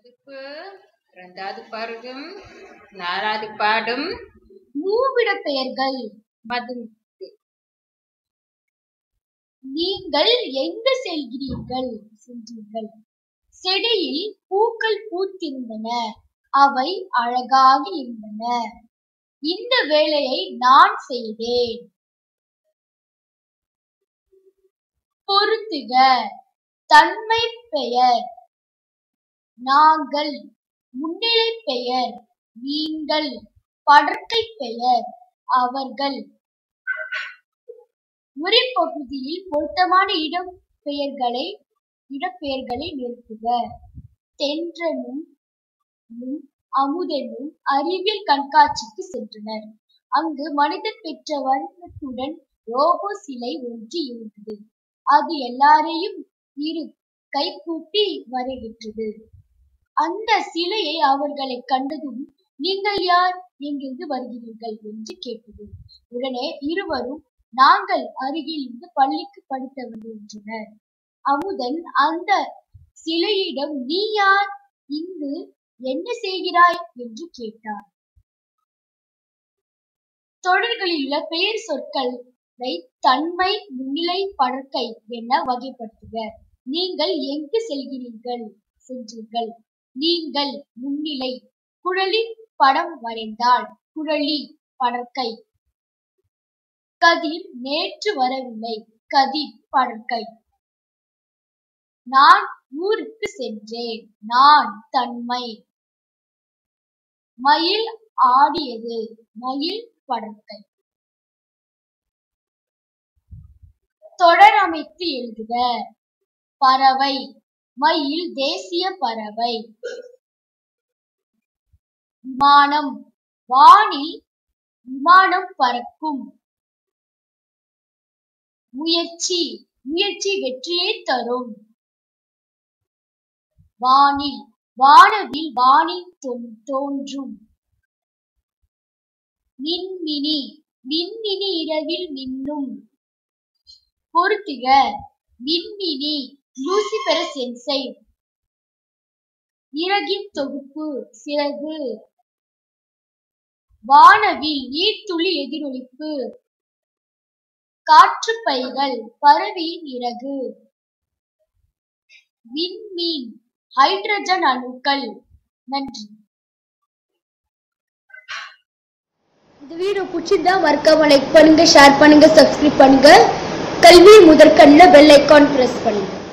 வகுப்பு இரண்டாவது பருவம் நாலாவது பாடம் மூவிட பெயர்கள் மது நீங்கள் எங்கு செல்கிறீர்கள் சென்றீர்கள் செடியில் பூக்கள் பூத்திருந்தன அவை அழகாக இருந்தன இந்த வேலையை நான் செய்தேன் பொருத்துக தன்மை பெயர் நாங்கள் முன்னிலை பெயர் நீங்கள் படர்க்கை பெயர் அவர்கள் உரிப்பகுதியில் பொருத்தமான இடம் பெயர்களை இடப்பெயர்களை நிறுத்துக தென்றனும் னும் அமுதனும் அறிவியல் கண்காட்சிக்கு சென்றனர் அங்கு மனிதன் பெற்ற வர்ணத்துடன் ரோபோ சிலை ஒன்று இருந்தது அது எல்லாரையும் இரு கைகூப்பி வரவேற்றது அந்த சிலையை அவர்களை கண்டதும் நீங்கள் யார் எங்கிருந்து வருகிறீர்கள் என்று கேட்டது உடனே இருவரும் நாங்கள் அருகில் இருந்து பள்ளிக்கு படித்தவர்கள் என்றனர் அமுதன் அந்த சிலையிடம் நீ யார் இங்கு என்ன செய்கிறாய் என்று கேட்டார் தொடர்களில் உள்ள பெயர் சொற்களை தன்மை முன்னிலை படற்கை என வகைப்படுத்துக நீங்கள் எங்கு செல்கிறீர்கள் சென்றீர்கள் நீங்கள் முன்னிலை குழலி படம் வரைந்தால் குழலி படற்கை கதிர் நேற்று வரவில்லை கதிர் படற்கை நான் ஊருக்கு சென்றேன் நான் தன்மை மயில் ஆடியது மயில் படற்கை தொடர் அமைத்து எழுதுக பறவை மயில் தேசிய பறவை விமானம் வானில் விமானம் பறக்கும் முயற்சி முயற்சி வெற்றியை தரும் வானில் வானவில் வானில் தோன்- தோன்றும் மின்மினி மின்மினி இரவில் மின்னும் பொருத்துக மின்மினி லூசிபெரஸ் என்சைம் இறகின் தொகுப்பு சிறகு வானவில் நீர்த்துளி எதிரொலிப்பு காற்று பைகள் பறவையின் இறகு விண்மீன் ஹைட்ரஜன் அணுக்கள் நன்றி இந்த வீடியோ பிடிச்சிருந்தா மறக்காம லைக் பண்ணுங்க ஷேர் பண்ணுங்க சப்ஸ்கிரைப் பண்ணுங்க கல்வி முதற்கண்ணில் பெல் ஐக்கான் பிரஸ் பண்ணுங்க